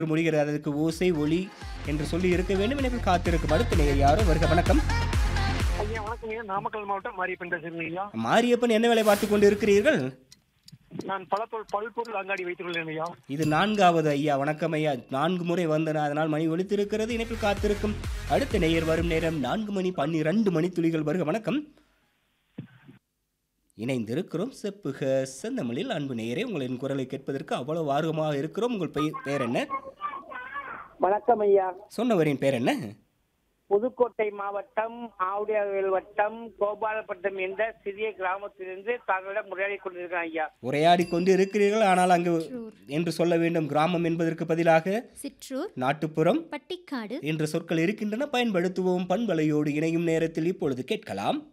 முடிகிறது அதற்கு ஓசை ஒளி என்று சொல்லி இருக்க வேண்டும் எனவே காத்திருக்கும் அடுத்த நேயர் யாரோ வருக வணக்கம் ஐயா வணக்கம் ஐயா நாமக்கல் மாவட்டம் மாரியப்பன் பேசுகிறேன் ஐயா மாரியப்பன் என்ன வேலை பார்த்து கொண்டு இருக்கிறீர்கள் நான் பல பொருள் பல்பொருள் அங்காடி வைத்துள்ளேன் ஐயா இது நான்காவது ஐயா வணக்கம் ஐயா நான்கு முறை வந்தன அதனால் மணி ஒலித்திருக்கிறது இணைப்பில் காத்திருக்கும் அடுத்த நேயர் வரும் நேரம் நான்கு மணி பன்னிரண்டு மணி துளிகள் வருக வணக்கம் இணைந்திருக்கிறோம் செப்புக செந்தமிழில் அன்பு நேயரே உங்களின் குரலை கேட்பதற்கு அவ்வளவு ஆர்வமாக இருக்கிறோம் உங்கள் பெயர் பேர் என்ன வணக்கம் ஐயா சொன்னவரின் பேர் என்ன புதுக்கோட்டை மாவட்டம் ஆவுடையாவில் வட்டம் கோபாலப்பட்டம் என்ற சிறிய கிராமத்திலிருந்து தாங்களிடம் முறையாடி கொண்டிருக்கிறேன் ஐயா உரையாடி கொண்டு இருக்கிறீர்கள் ஆனால் அங்கு என்று சொல்ல வேண்டும் கிராமம் என்பதற்கு பதிலாக சிற்றூர் நாட்டுப்புறம் பட்டிக்காடு என்ற சொற்கள் இருக்கின்றன பயன்படுத்துவோம் பண்பலையோடு இணையும் நேரத்தில் இப்பொழுது கேட்கலாம்